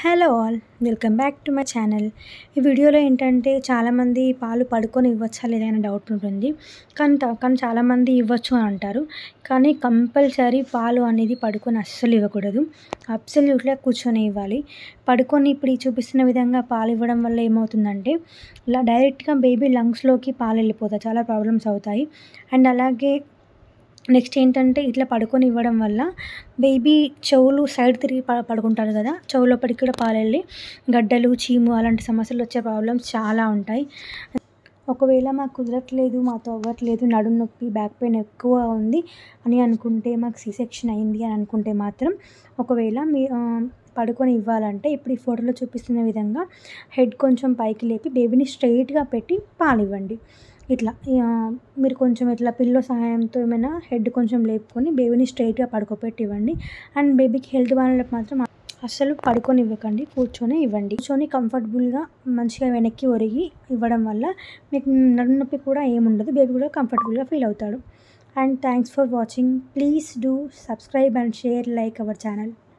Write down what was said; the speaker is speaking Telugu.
hello all welcome back to my channel ఈ వీడియోలో ఏంటంటే చాలామంది పాలు పడుకొని ఇవ్వచ్చా లేదా అనే డౌట్ ఉంటుంది కానీ త- కానీ చాలామంది ఇవ్వచ్చు అని అంటారు కానీ కంపల్సరీ పాలు అనేది పడుకొని అస్సలు ఇవ్వకూడదు అబ్సల్యూట్గా కూర్చొని ఇవ్వాలి పడుకొని ఇప్పుడు ఈ చూపిస్తున్న విధంగా పాలు ఇవ్వడం వల్ల ఏమవుతుందంటే ఇలా డైరెక్ట్గా బేబీ లంగ్స్లోకి పాలు వెళ్ళిపోతాయి చాలా ప్రాబ్లమ్స్ అవుతాయి అండ్ అలాగే నెక్స్ట్ ఏంటంటే ఇట్లా పడుకొని ఇవ్వడం వల్ల బేబీ చెవులు సైడ్ తిరిగి ప పడుకుంటారు కదా చెవు లోపలికి కూడా పాలు వెళ్ళి గడ్డలు చీము అలాంటి సమస్యలు వచ్చే ప్రాబ్లమ్స్ చాలా ఉంటాయి ఒకవేళ మాకు కుదరట్లేదు మాతో అవ్వట్లేదు నడుము నొప్పి బ్యాక్ పెయిన్ ఎక్కువ ఉంది అని అనుకుంటే మాకు సి సెక్షన్ అయింది అని అనుకుంటే మాత్రం ఒకవేళ మీ ఆ, పడుకొని ఇవ్వాలంటే ఇప్పుడు ఈ ఫోటోలో చూపిస్తున్న విధంగా హెడ్ కొంచెం పైకి లేపి బేబీని స్ట్రైట్గా పెట్టి పాలు ఇవ్వండి ఇట్లా ఆ, మీరు కొంచెం ఇట్లా పిల్లో సహాయంతో ఏమైనా హెడ్ కొంచెం లేపుకొని బేబీని స్ట్రైట్గా పడుకోబెట్టి ఇవ్వండి అండ్ బేబీకి హెల్త్ వాళ్ళకి మాత్రం అస్సలు పడుకొని ఇవ్వకండి కూర్చొని ఇవ్వండి కూర్చొని కంఫర్టబుల్గా మంచిగా వెనక్కి ఒరిగి ఇవ్వడం వల్ల మీకు నడుము నొప్పి కూడా ఏముండదు బేబీ కూడా కంఫర్టబుల్గా ఫీల్ అవుతాడు and thanks for watching please do subscribe and share like our channel